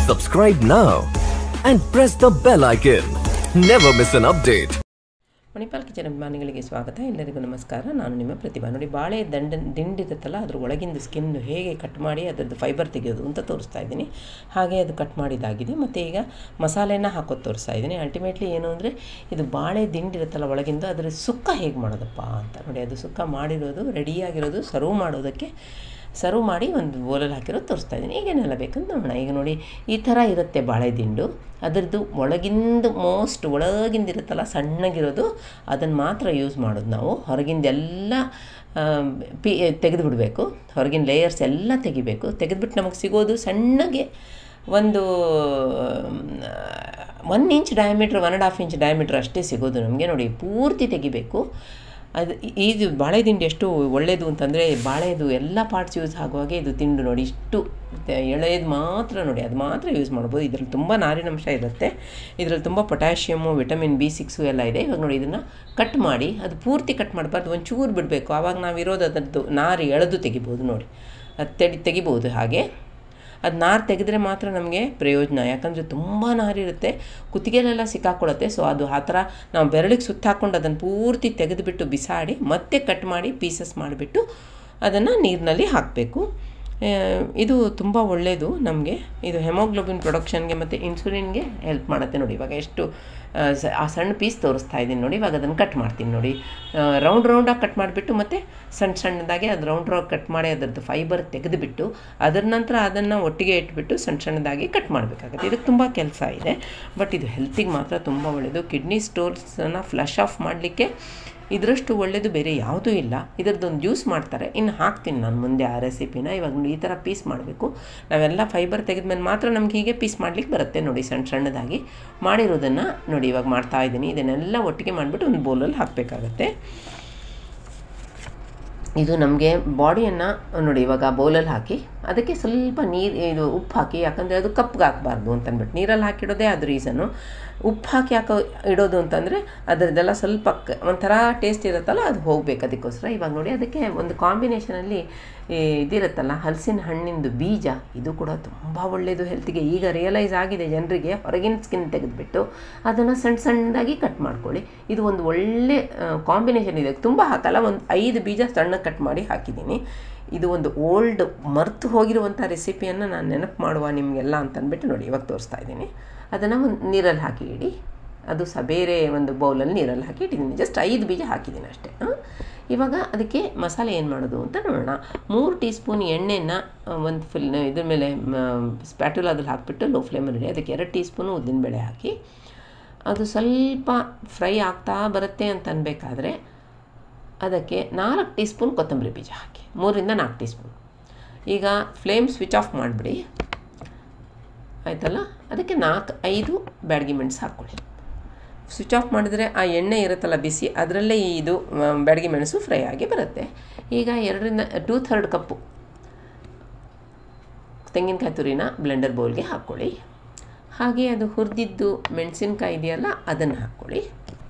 Subscribe now and press the bell icon. Never miss an update. Manipal kitchen ಅಭಿಮಾನಿಗಳಿಗೆ ಸ್ವಾಗತ ಎಲ್ಲರಿಗೂ ನಮಸ್ಕಾರ ನಾನು ನಿಮ್ಮ ಪ್ರತಿಭಾ ನೋಡಿ ಬಾಳೆ ದಂಡ ದಿಂಡಿರುತ್ತಲ್ಲ ಅದ್ರ ಒಳಗಿಂದ ಸ್ಕಿನ್ ಹೇಗೆ ಕಟ್ ಮಾಡಿ ಅದರದ್ದು ಫೈಬರ್ ತೆಗೆಯೋದು ಅಂತ ತೋರಿಸ್ತಾ ಇದ್ದೀನಿ ಹಾಗೆ ಅದು ಕಟ್ ಮಾಡಿದ್ದಾಗಿದೆ ಮತ್ತು ಈಗ ಮಸಾಲೆನ ಹಾಕೋದು ತೋರಿಸ್ತಾ ಇದ್ದೀನಿ ಅಲ್ಟಿಮೇಟ್ಲಿ ಏನು ಅಂದರೆ ಇದು ಬಾಳೆ ದಿಂಡಿರುತ್ತಲ್ಲ ಒಳಗಿಂದ ಅದರ ಸುಕ್ಕ ಹೇಗೆ ಮಾಡೋದಪ್ಪ ಅಂತ ನೋಡಿ ಅದು ಸುಕ್ಕ ಮಾಡಿರೋದು ರೆಡಿಯಾಗಿರೋದು ಸರ್ವ್ ಮಾಡೋದಕ್ಕೆ ಸರ್ವ್ ಮಾಡಿ ಒಂದು ಬೋಲಲ್ಲಿ ಹಾಕಿರೋದು ತೋರಿಸ್ತಾ ಇದ್ದೀನಿ ಈಗೇನೆಲ್ಲ ಬೇಕಂತ ನೋಡೋಣ ಈಗ ನೋಡಿ ಈ ಥರ ಇರುತ್ತೆ ಬಾಳೆ ದಿಂಡು ಅದರದ್ದು ಒಳಗಿಂದ ಮೋಸ್ಟ್ ಒಳಗಿಂದ ಇರುತ್ತಲ್ಲ ಸಣ್ಣಗಿರೋದು ಅದನ್ನು ಮಾತ್ರ ಯೂಸ್ ಮಾಡೋದು ನಾವು ಹೊರಗಿಂದೆಲ್ಲ ಪಿ ತೆಗೆದು ಬಿಡಬೇಕು ಹೊರಗಿನ ಲೇಯರ್ಸ್ ಎಲ್ಲ ತೆಗಿಬೇಕು ತೆಗೆದುಬಿಟ್ಟು ನಮಗೆ ಸಿಗೋದು ಸಣ್ಣಗೆ ಒಂದು one inch diameter one and half inch diameter ಅಷ್ಟೇ ಸಿಗೋದು ನಮಗೆ ನೋಡಿ ಪೂರ್ತಿ ತೆಗಿಬೇಕು ಅದು ಇದು ಬಾಳೆ ದಿಂಡು ಎಷ್ಟು ಒಳ್ಳೆಯದು ಅಂತಂದರೆ ಬಾಳೆದು ಎಲ್ಲ ಪಾರ್ಟ್ಸ್ ಯೂಸ್ ಆಗುವಾಗೆ ಇದು ತಿಂಡು ನೋಡಿ ಇಷ್ಟು ಎಳೆಯದು ಮಾತ್ರ ನೋಡಿ ಅದು ಮಾತ್ರ ಯೂಸ್ ಮಾಡ್ಬೋದು ಇದರಲ್ಲಿ ತುಂಬ ನಾರಿನಂಶ ಇರುತ್ತೆ ಇದರಲ್ಲಿ ತುಂಬ ಪೊಟ್ಯಾಷಿಯಮು ವಿಟಮಿನ್ ಬಿ ಸಿಕ್ಸು ಎಲ್ಲ ಇದೆ ಇವಾಗ ನೋಡಿ ಇದನ್ನು ಕಟ್ ಮಾಡಿ ಅದು ಪೂರ್ತಿ ಕಟ್ ಮಾಡಬಾರ್ದು ಒಂಚೂರು ಬಿಡಬೇಕು ಆವಾಗ ನಾವು ಇರೋದು ಅದರದ್ದು ನಾರು ಎಳೆದು ತೆಗಿಬೋದು ನೋಡಿ ಅದು ತೆಡಿ ತೆಗಿಬೋದು ಹಾಗೆ ಅದು ನಾರು ತೆಗೆದ್ರೆ ಮಾತ್ರ ನಮಗೆ ಪ್ರಯೋಜನ ಯಾಕಂದರೆ ತುಂಬ ನಾರಿರುತ್ತೆ ಕುತ್ತಿಗೆಲೆಲ್ಲ ಸಿಕ್ಕಾಕೊಳ್ಳುತ್ತೆ ಸೊ ಅದು ಆ ಥರ ನಾವು ಬೆರಳಿಗೆ ಸುತ್ತ ಹಾಕ್ಕೊಂಡು ಅದನ್ನು ಪೂರ್ತಿ ತೆಗೆದುಬಿಟ್ಟು ಬಿಸಾಡಿ ಮತ್ತೆ ಕಟ್ ಮಾಡಿ ಪೀಸಸ್ ಮಾಡಿಬಿಟ್ಟು ಅದನ್ನು ನೀರಿನಲ್ಲಿ ಹಾಕಬೇಕು ಇದು ತುಂಬ ಒಳ್ಳೆಯದು ನಮಗೆ ಇದು ಹೆಮೋಗ್ಲೋಬಿನ್ ಪ್ರೊಡಕ್ಷನ್ಗೆ ಮತ್ತು ಇನ್ಸುಲಿನ್ಗೆ ಹೆಲ್ಪ್ ಮಾಡುತ್ತೆ ನೋಡಿ ಇವಾಗ ಎಷ್ಟು ಆ ಸಣ್ಣ ಪೀಸ್ ತೋರಿಸ್ತಾ ಇದ್ದೀನಿ ನೋಡಿ ಇವಾಗ ಅದನ್ನು ಕಟ್ ಮಾಡ್ತೀನಿ ನೋಡಿ ರೌಂಡ್ ರೌಂಡಾಗಿ ಕಟ್ ಮಾಡಿಬಿಟ್ಟು ಮತ್ತು ಸಣ್ಣ ಸಣ್ಣದಾಗಿ ಅದು ರೌಂಡ್ ರೌಂಡ್ ಕಟ್ ಮಾಡಿ ಅದರದ್ದು ಫೈಬರ್ ತೆಗೆದುಬಿಟ್ಟು ಅದರ ನಂತರ ಅದನ್ನು ಒಟ್ಟಿಗೆ ಇಟ್ಬಿಟ್ಟು ಸಣ್ಣ ಸಣ್ಣದಾಗಿ ಕಟ್ ಮಾಡಬೇಕಾಗುತ್ತೆ ಇದಕ್ಕೆ ತುಂಬ ಕೆಲಸ ಇದೆ ಬಟ್ ಇದು ಹೆಲ್ತಿಗೆ ಮಾತ್ರ ತುಂಬ ಒಳ್ಳೆಯದು ಕಿಡ್ನಿ ಸ್ಟೋನ್ಸನ್ನು ಫ್ಲಶ್ ಆಫ್ ಮಾಡಲಿಕ್ಕೆ ಇದರಷ್ಟು ಒಳ್ಳೆಯದು ಬೇರೆ ಯಾವುದೂ ಇಲ್ಲ ಇದರದ್ದೊಂದು ಜ್ಯೂಸ್ ಮಾಡ್ತಾರೆ ಇನ್ನು ಹಾಕ್ತೀನಿ ನಾನು ಮುಂದೆ ಆ ರೆಸಿಪಿನ ಇವಾಗ ಈ ಥರ ಪೀಸ್ ಮಾಡಬೇಕು ನಾವೆಲ್ಲ ಫೈಬರ್ ತೆಗೆದ್ಮೇಲೆ ಮಾತ್ರ ನಮ್ಗೆ ಹೀಗೆ ಪೀಸ್ ಮಾಡ್ಲಿಕ್ಕೆ ಬರುತ್ತೆ ನೋಡಿ ಸಣ್ಣ ಸಣ್ಣದಾಗಿ ಮಾಡಿರೋದನ್ನು ನೋಡಿ ಇವಾಗ ಮಾಡ್ತಾ ಇದ್ದೀನಿ ಇದನ್ನೆಲ್ಲ ಒಟ್ಟಿಗೆ ಮಾಡಿಬಿಟ್ಟು ಒಂದು ಬೌಲಲ್ಲಿ ಹಾಕಬೇಕಾಗತ್ತೆ ಇದು ನಮಗೆ ಬಾಡಿಯನ್ನು ನೋಡಿ ಇವಾಗ ಬೌಲಲ್ಲಿ ಹಾಕಿ ಅದಕ್ಕೆ ಸ್ವಲ್ಪ ನೀರು ಇದು ಉಪ್ಪು ಹಾಕಿ ಯಾಕಂದರೆ ಅದು ಕಪ್ಗೆ ಹಾಕಬಾರ್ದು ಅಂತಂದ್ಬಿಟ್ಟು ನೀರಲ್ಲಿ ಹಾಕಿಡೋದೇ ಅದು ರೀಸನ್ನು ಉಪ್ಪು ಹಾಕಿ ಹಾಕೋ ಇಡೋದು ಅಂತಂದರೆ ಅದರದ್ದೆಲ್ಲ ಸ್ವಲ್ಪ ಒಂಥರ ಟೇಸ್ಟ್ ಇರುತ್ತಲ್ಲ ಅದು ಹೋಗ್ಬೇಕು ಅದಕ್ಕೋಸ್ಕರ ಇವಾಗ ನೋಡಿ ಅದಕ್ಕೆ ಒಂದು ಕಾಂಬಿನೇಷನಲ್ಲಿ ಇದಿರುತ್ತಲ್ಲ ಹಲಸಿನ ಹಣ್ಣಿಂದು ಬೀಜ ಇದು ಕೂಡ ತುಂಬ ಒಳ್ಳೆಯದು ಹೆಲ್ತಿಗೆ ಈಗ ರಿಯಲೈಸ್ ಆಗಿದೆ ಜನರಿಗೆ ಹೊರಗಿನ ಸ್ಕಿನ್ ತೆಗೆದುಬಿಟ್ಟು ಅದನ್ನು ಸಣ್ಣ ಸಣ್ಣದಾಗಿ ಕಟ್ ಮಾಡ್ಕೊಳ್ಳಿ ಇದು ಒಂದು ಒಳ್ಳೆ ಕಾಂಬಿನೇಷನ್ ಇದೆ ತುಂಬ ಹಾಕಲ್ಲ ಒಂದು ಐದು ಬೀಜ ಸಣ್ಣ ಕಟ್ ಮಾಡಿ ಹಾಕಿದ್ದೀನಿ ಇದು ಒಂದು ಓಲ್ಡ್ ಮರ್ತು ಹೋಗಿರುವಂಥ ರೆಸಿಪಿಯನ್ನು ನಾನು ನೆನಪು ಮಾಡುವ ನಿಮಗೆಲ್ಲ ಅಂತಂದ್ಬಿಟ್ಟು ನೋಡಿ ಇವಾಗ ತೋರಿಸ್ತಾ ಇದ್ದೀನಿ ಅದನ್ನು ಒಂದು ನೀರಲ್ಲಿ ಹಾಕಿ ಇಡಿ ಅದು ಸಹ ಬೇರೆ ಒಂದು ಬೌಲಲ್ಲಿ ನೀರಲ್ಲಿ ಹಾಕಿ ಇಟ್ಟಿದ್ದೀನಿ ಜಸ್ಟ್ ಐದು ಬೀಜ ಹಾಕಿದ್ದೀನಿ ಅಷ್ಟೇ ಇವಾಗ ಅದಕ್ಕೆ ಮಸಾಲೆ ಏನು ಮಾಡೋದು ಅಂತ ನೋಡೋಣ ಮೂರು ಟೀ ಸ್ಪೂನ್ ಎಣ್ಣೆನ ಒಂದು ಫುಲ್ ಇದ್ರ ಮೇಲೆ ಸ್ಪ್ಯಾಟುಲ್ ಅದ್ರಲ್ಲಿ ಹಾಕಿಬಿಟ್ಟು ಲೋ ಫ್ಲೇಮಲ್ಲಿ ಇಡಿ ಅದಕ್ಕೆ ಎರಡು ಟೀ ಸ್ಪೂನು ಉದ್ದಿನಬೇಳೆ ಹಾಕಿ ಅದು ಸ್ವಲ್ಪ ಫ್ರೈ ಆಗ್ತಾ ಬರುತ್ತೆ ಅಂತ ಅನ್ಬೇಕಾದ್ರೆ ಅದಕ್ಕೆ ನಾಲ್ಕು ಟೀ ಸ್ಪೂನ್ ಕೊತ್ತಂಬರಿ ಬೀಜ ಹಾಕಿ ಮೂರಿಂದ ನಾಲ್ಕು ಟೀ ಸ್ಪೂನ್ ಈಗ ಫ್ಲೇಮ್ ಸ್ವಿಚ್ ಆಫ್ ಮಾಡಿಬಿಡಿ ಆಯಿತಲ್ಲ ಅದಕ್ಕೆ ನಾಲ್ಕು ಐದು ಬ್ಯಾಡಗಿ ಮೆಣಸು ಹಾಕ್ಕೊಳ್ಳಿ ಸ್ವಿಚ್ ಆಫ್ ಮಾಡಿದರೆ ಆ ಎಣ್ಣೆ ಇರುತ್ತಲ್ಲ ಬಿಸಿ ಅದರಲ್ಲೇ ಇದು ಬ್ಯಾಡಗಿ ಮೆಣಸು ಫ್ರೈ ಆಗಿ ಬರುತ್ತೆ ಈಗ ಎರಡರಿಂದ ಟೂ ಥರ್ಡ್ ಕಪ್ಪು ತೆಂಗಿನಕಾಯಿ ತುರಿನ ಬ್ಲೆಂಡರ್ ಬೌಲ್ಗೆ ಹಾಕ್ಕೊಳ್ಳಿ ಹಾಗೆ ಅದು ಹುರಿದಿದ್ದು ಮೆಣಸಿನ್ಕಾಯಿ ಇದೆಯಲ್ಲ ಅದನ್ನು ಹಾಕ್ಕೊಳ್ಳಿ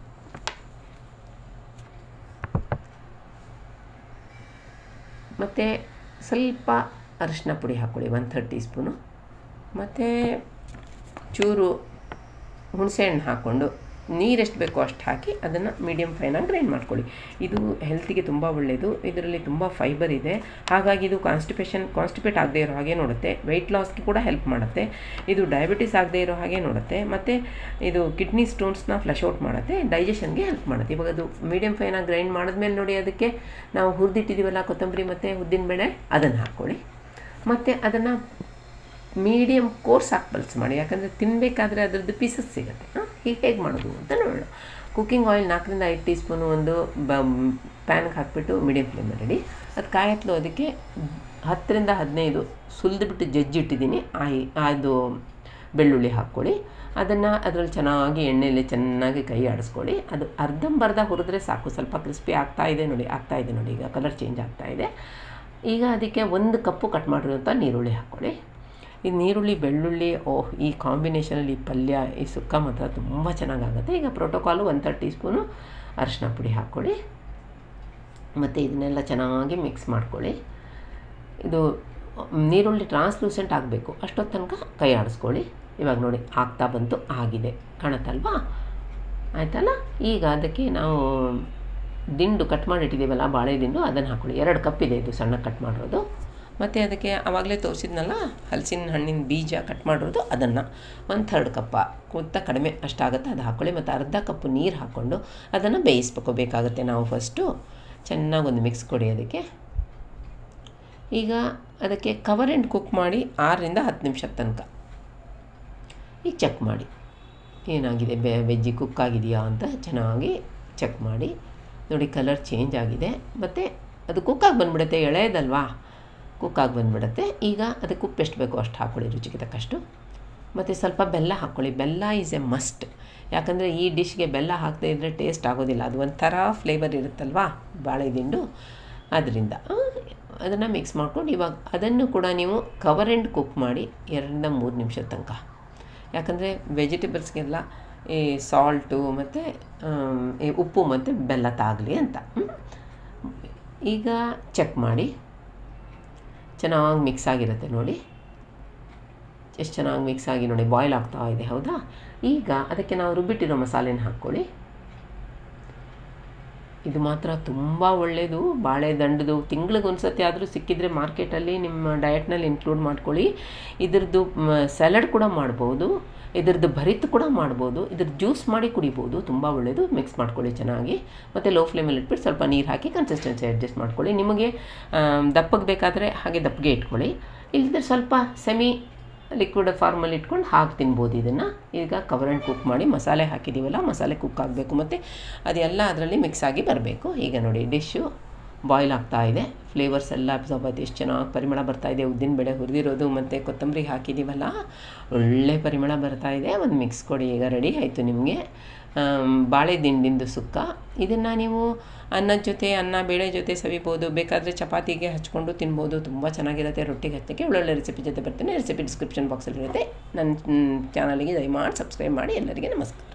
ಮತ್ತು ಸ್ವಲ್ಪ ಅರಿಶಿನ ಪುಡಿ ಹಾಕ್ಕೊಳ್ಳಿ ಒನ್ ಥರ್ಡ್ ಟೀ ಸ್ಪೂನು ಮತ್ತು ಚೂರು ಹುಣಸೆಹಣ್ಣು ಹಾಕ್ಕೊಂಡು ನೀರೆಷ್ಟು ಬೇಕೋ ಅಷ್ಟು ಹಾಕಿ ಅದನ್ನು ಮೀಡಿಯಮ್ ಫೈನಾಗಿ ಗ್ರೈಂಡ್ ಮಾಡ್ಕೊಳ್ಳಿ ಇದು ಹೆಲ್ತಿಗೆ ತುಂಬ ಒಳ್ಳೆಯದು ಇದರಲ್ಲಿ ತುಂಬ ಫೈಬರ್ ಇದೆ ಹಾಗಾಗಿ ಇದು ಕಾನ್ಸ್ಟಿಪೇಷನ್ ಕಾನ್ಸ್ಟಿಪೇಟ್ ಆಗದೇ ಇರೋ ಹಾಗೆ ನೋಡುತ್ತೆ ವೆಯ್ಟ್ ಲಾಸ್ಗೆ ಕೂಡ ಹೆಲ್ಪ್ ಮಾಡುತ್ತೆ ಇದು ಡಯಾಬಿಟಿಸ್ ಆಗದೇ ಇರೋ ಹಾಗೆ ನೋಡುತ್ತೆ ಮತ್ತು ಇದು ಕಿಡ್ನಿ ಸ್ಟೋನ್ಸ್ನ ಫ್ಲಶ್ ಔಟ್ ಮಾಡುತ್ತೆ ಡೈಜೆಷನ್ಗೆ ಹೆಲ್ಪ್ ಮಾಡುತ್ತೆ ಇವಾಗ ಅದು ಮೀಡಿಯಮ್ ಫೈನಾಗಿ ಗ್ರೈಂಡ್ ಮಾಡಿದ್ಮೇಲೆ ನೋಡಿ ಅದಕ್ಕೆ ನಾವು ಹುರಿದಿಟ್ಟಿದ್ದೀವಲ್ಲ ಕೊತ್ತಂಬರಿ ಮತ್ತು ಉದ್ದಿನಬೇಳೆ ಅದನ್ನು ಹಾಕ್ಕೊಳ್ಳಿ ಮತ್ತು ಅದನ್ನು ಮೀಡಿಯಮ್ ಕೋರ್ಸ್ ಹಾಕಿ ಬಲ್ಸ್ ಮಾಡಿ ಯಾಕಂದರೆ ತಿನ್ನಬೇಕಾದ್ರೆ ಅದರದ್ದು ಪೀಸಸ್ ಸಿಗುತ್ತೆ ಹೀಗೆ ಹೇಗೆ ಮಾಡೋದು ಅಂತ ನೋಡೋಣ ಕುಕ್ಕಿಂಗ್ ಆಯಿಲ್ ನಾಲ್ಕರಿಂದ ಐದು ಟೀ ಸ್ಪೂನು ಒಂದು ಬ ಪ್ಯಾನ್ಗೆ ಹಾಕಿಬಿಟ್ಟು ಮೀಡಿಯಮ್ ಫ್ಲೇಮಲ್ಲಿ ಇಡಿ ಅದು ಕಾಯತ್ಲು ಅದಕ್ಕೆ ಹತ್ತರಿಂದ ಹದಿನೈದು ಸುಲಿದ್ಬಿಟ್ಟು ಜಜ್ಜಿಟ್ಟಿದ್ದೀನಿ ಆಯಿ ಅದು ಬೆಳ್ಳುಳ್ಳಿ ಹಾಕ್ಕೊಳ್ಳಿ ಅದನ್ನು ಅದರಲ್ಲಿ ಚೆನ್ನಾಗಿ ಎಣ್ಣೆಯಲ್ಲಿ ಚೆನ್ನಾಗಿ ಕೈ ಆಡಿಸ್ಕೊಳ್ಳಿ ಅದು ಅರ್ಧಂಬರ್ಧ ಹುರಿದ್ರೆ ಸಾಕು ಸ್ವಲ್ಪ ಕ್ರಿಸ್ಪಿ ಆಗ್ತಾ ಇದೆ ನೋಡಿ ಆಗ್ತಾ ಇದೆ ನೋಡಿ ಈಗ ಕಲರ್ ಚೇಂಜ್ ಆಗ್ತಾ ಇದೆ ಈಗ ಅದಕ್ಕೆ ಒಂದು ಕಪ್ಪು ಕಟ್ ಮಾಡಿರುವಂಥ ನೀರುಳ್ಳಿ ಹಾಕ್ಕೊಳ್ಳಿ ಈ ನೀರುಳ್ಳಿ ಬೆಳ್ಳುಳ್ಳಿ ಓಹ್ ಈ ಕಾಂಬಿನೇಷನಲ್ಲಿ ಈ ಪಲ್ಯ ಈ ಸುಕ್ಕ ಮಾತ್ರ ತುಂಬ ಚೆನ್ನಾಗಾಗುತ್ತೆ ಈಗ ಪ್ರೋಟೋಕಾಲು ಒಂದು ಥರ್ಡ್ ಟೀ ಸ್ಪೂನು ಅರಿಶಿನ ಪುಡಿ ಹಾಕ್ಕೊಳ್ಳಿ ಮತ್ತು ಇದನ್ನೆಲ್ಲ ಚೆನ್ನಾಗಿ ಮಿಕ್ಸ್ ಮಾಡ್ಕೊಳ್ಳಿ ಇದು ನೀರುಳ್ಳಿ ಟ್ರಾನ್ಸ್ಲೂಸೆಂಟ್ ಆಗಬೇಕು ಅಷ್ಟೊತ್ತು ತನಕ ಕೈ ಆಡಿಸ್ಕೊಳ್ಳಿ ಇವಾಗ ನೋಡಿ ಆಗ್ತಾ ಬಂತು ಆಗಿದೆ ಕಾಣತ್ತಲ್ವಾ ಆಯ್ತಲ್ಲ ಈಗ ಅದಕ್ಕೆ ನಾವು ದಿಂಡು ಕಟ್ ಮಾಡಿಟ್ಟಿದ್ದೀವಲ್ಲ ಬಾಳೆ ದಿಂಡು ಅದನ್ನು ಹಾಕ್ಕೊಳ್ಳಿ ಎರಡು ಕಪ್ ಇದೆ ಇದು ಸಣ್ಣ ಕಟ್ ಮಾಡಿರೋದು ಮತ್ತು ಅದಕ್ಕೆ ಆವಾಗಲೇ ತೋರಿಸಿದ್ನಲ್ಲ ಹಲಸಿನ ಹಣ್ಣಿನ ಬೀಜ ಕಟ್ ಮಾಡಿರೋದು ಅದನ್ನು ಒಂದು ಥರ್ಡ್ ಕಪ್ಪ ಕುತ್ತ ಕಡಿಮೆ ಅಷ್ಟಾಗುತ್ತೆ ಅದು ಹಾಕ್ಕೊಳ್ಳಿ ಮತ್ತು ಅರ್ಧ ಕಪ್ಪು ನೀರು ಹಾಕ್ಕೊಂಡು ಅದನ್ನು ಬೇಯಿಸ್ಬೇಕು ಬೇಕಾಗುತ್ತೆ ನಾವು ಫಸ್ಟು ಚೆನ್ನಾಗಿ ಒಂದು ಮಿಕ್ಸ್ ಕೊಡಿ ಅದಕ್ಕೆ ಈಗ ಅದಕ್ಕೆ ಕವರ್ ಆ್ಯಂಡ್ ಕುಕ್ ಮಾಡಿ ಆರರಿಂದ ಹತ್ತು ನಿಮಿಷದ ತನಕ ಈಗ ಚೆಕ್ ಮಾಡಿ ಏನಾಗಿದೆ ಬೆ ವೆಜ್ಜಿ ಕುಕ್ ಆಗಿದೆಯಾ ಅಂತ ಚೆನ್ನಾಗಿ ಚೆಕ್ ಮಾಡಿ ನೋಡಿ ಕಲರ್ ಚೇಂಜ್ ಆಗಿದೆ ಮತ್ತು ಅದು ಕುಕ್ಕಾಗಿ ಬಂದುಬಿಡುತ್ತೆ ಎಳೆಯದಲ್ವಾ ಕುಕ್ಕಾಗಿ ಬಂದುಬಿಡುತ್ತೆ ಈಗ ಅದಕ್ಕೆ ಉಪ್ಪು ಎಷ್ಟು ಬೇಕೋ ಅಷ್ಟು ಹಾಕ್ಕೊಳ್ಳಿ ರುಚಿಗೆ ತಕ್ಕಷ್ಟು ಮತ್ತು ಸ್ವಲ್ಪ ಬೆಲ್ಲ ಹಾಕ್ಕೊಳ್ಳಿ ಬೆಲ್ಲ ಈಸ್ ಎ ಮಸ್ಟ್ ಯಾಕಂದರೆ ಈ ಡಿಶ್ಗೆ ಬೆಲ್ಲ ಹಾಕದೇ ಇದ್ದರೆ ಟೇಸ್ಟ್ ಆಗೋದಿಲ್ಲ ಅದು ಒಂಥರ ಫ್ಲೇವರ್ ಇರುತ್ತಲ್ವಾ ಬಾಳೆ ದಿಂಡು ಅದರಿಂದ ಅದನ್ನು ಮಿಕ್ಸ್ ಮಾಡ್ಕೊಂಡು ಇವಾಗ ಅದನ್ನು ಕೂಡ ನೀವು ಕವರ್ ಆ್ಯಂಡ್ ಕುಕ್ ಮಾಡಿ ಎರಡರಿಂದ ಮೂರು ನಿಮಿಷದ ತನಕ ಯಾಕಂದರೆ ವೆಜಿಟೇಬಲ್ಸ್ಗೆಲ್ಲ ಈ ಸಾಲ್ಟು ಮತ್ತು ಈ ಉಪ್ಪು ಮತ್ತು ಬೆಲ್ಲ ತಾಗಲಿ ಅಂತ ಹ್ಮ್? ಈಗ ಚೆಕ್ ಮಾಡಿ ಚೆನ್ನಾಗಿ ಮಿಕ್ಸ್ ಆಗಿರುತ್ತೆ ನೋಡಿ ಎಷ್ಟು ಚೆನ್ನಾಗಿ ಮಿಕ್ಸ್ ಆಗಿ ನೋಡಿ ಬಾಯ್ಲ್ ಆಗ್ತಾ ಇದೆ ಹೌದಾ ಈಗ ಅದಕ್ಕೆ ನಾವು ರುಬ್ಬಿಟ್ಟಿರೋ ಮಸಾಲೆನ ಹಾಕ್ಕೊಳ್ಳಿ ಇದು ಮಾತ್ರ ತುಂಬ ಒಳ್ಳೆಯದು ಬಾಳೆ ದಂಡದು ತಿಂಗ್ಳಿಗೆ ಒಂದು ಸತಿ ಆದರೂ ಸಿಕ್ಕಿದರೆ ಮಾರ್ಕೆಟಲ್ಲಿ ನಿಮ್ಮ ಡಯಟ್ನಲ್ಲಿ ಇನ್ಕ್ಲೂಡ್ ಮಾಡ್ಕೊಳ್ಳಿ ಇದ್ರದ್ದು ಸ್ಯಾಲಡ್ ಕೂಡ ಮಾಡ್ಬೋದು ಇದ್ರದ್ದು ಭರಿತ್ ಕೂಡ ಮಾಡ್ಬೋದು ಇದ್ರ ಜ್ಯೂಸ್ ಮಾಡಿ ಕುಡಿಬೋದು ತುಂಬ ಒಳ್ಳೆಯದು ಮಿಕ್ಸ್ ಮಾಡ್ಕೊಳ್ಳಿ ಚೆನ್ನಾಗಿ ಮತ್ತು ಲೋ ಫ್ಲೇಮಲ್ಲಿ ಇಟ್ಬಿಟ್ಟು ಸ್ವಲ್ಪ ನೀರು ಹಾಕಿ ಕನ್ಸಿಸ್ಟೆನ್ಸಿ ಅಡ್ಜಸ್ಟ್ ಮಾಡ್ಕೊಳ್ಳಿ ನಿಮಗೆ ದಪ್ಪಗೆ ಬೇಕಾದರೆ ಹಾಗೆ ದಪ್ಪಗೆ ಇಟ್ಕೊಳ್ಳಿ ಇಲ್ಲದ್ರೆ ಸ್ವಲ್ಪ ಸೆಮಿ ಲಿಕ್ವಿಡ್ ಫಾರ್ಮಲ್ಲಿ ಇಟ್ಕೊಂಡು ಹಾಕಿ ತಿನ್ಬೋದು ಇದನ್ನು ಈಗ ಕವರ್ ಆ್ಯಂಡ್ ಕುಕ್ ಮಾಡಿ ಮಸಾಲೆ ಹಾಕಿದ್ದೀವಲ್ಲ ಮಸಾಲೆ ಕುಕ್ ಆಗಬೇಕು ಮತ್ತು ಅದೆಲ್ಲ ಅದರಲ್ಲಿ ಮಿಕ್ಸ್ ಆಗಿ ಬರಬೇಕು ಈಗ ನೋಡಿ ಡಿಶ್ಶು ಬಾಯ್ಲ್ ಆಗ್ತಾ ಇದೆ ಫ್ಲೇವರ್ಸ್ ಎಲ್ಲ ಅಬ್ಸಾರ್ಬ್ ಆಯ್ತು ಎಷ್ಟು ಚೆನ್ನಾಗಿ ಪರಿಮಳ ಬರ್ತಾ ಇದೆ ಉದ್ದಿನ ಬೇಳೆ ಹುರಿದಿರೋದು ಮತ್ತು ಕೊತ್ತಂಬರಿ ಹಾಕಿದ್ದೀವಲ್ಲ ಒಳ್ಳೆ ಪರಿಮಳ ಬರ್ತಾ ಇದೆ ಒಂದು ಮಿಕ್ಸ್ ಕೊಡಿ ಈಗ ರೆಡಿ ಆಯಿತು ನಿಮಗೆ ಬಾಳೆ ದಿಂಡಿಂದು ಸುಕ್ಕ ಇದನ್ನು ನೀವು ಅನ್ನದ ಜೊತೆ ಅನ್ನ ಬೇಳೆ ಜೊತೆ ಸವಿಬೋದು ಬೇಕಾದರೆ ಚಪಾತಿಗೆ ಹಚ್ಕೊಂಡು ತಿನ್ಬೋದು ತುಂಬ ಚೆನ್ನಾಗಿರುತ್ತೆ ರೊಟ್ಟಿಗೆ ಹಚ್ಚಕ್ಕೆ ಒಳ್ಳೊಳ್ಳೆ ರೆಸಿಪಿ ಜೊತೆ ಬರ್ತೀನಿ ರೆಸಿಪಿ ಡಿಸ್ಕ್ರಿಪ್ಷನ್ ಬಾಕ್ಸಲ್ಲಿರುತ್ತೆ ನನ್ನ ಚಾನಲಿಗೆ ದಯಮಾಡಿ ಸಬ್ಸ್ಕ್ರೈಬ್ ಮಾಡಿ ಎಲ್ಲರಿಗೆ ನಮಸ್ಕಾರ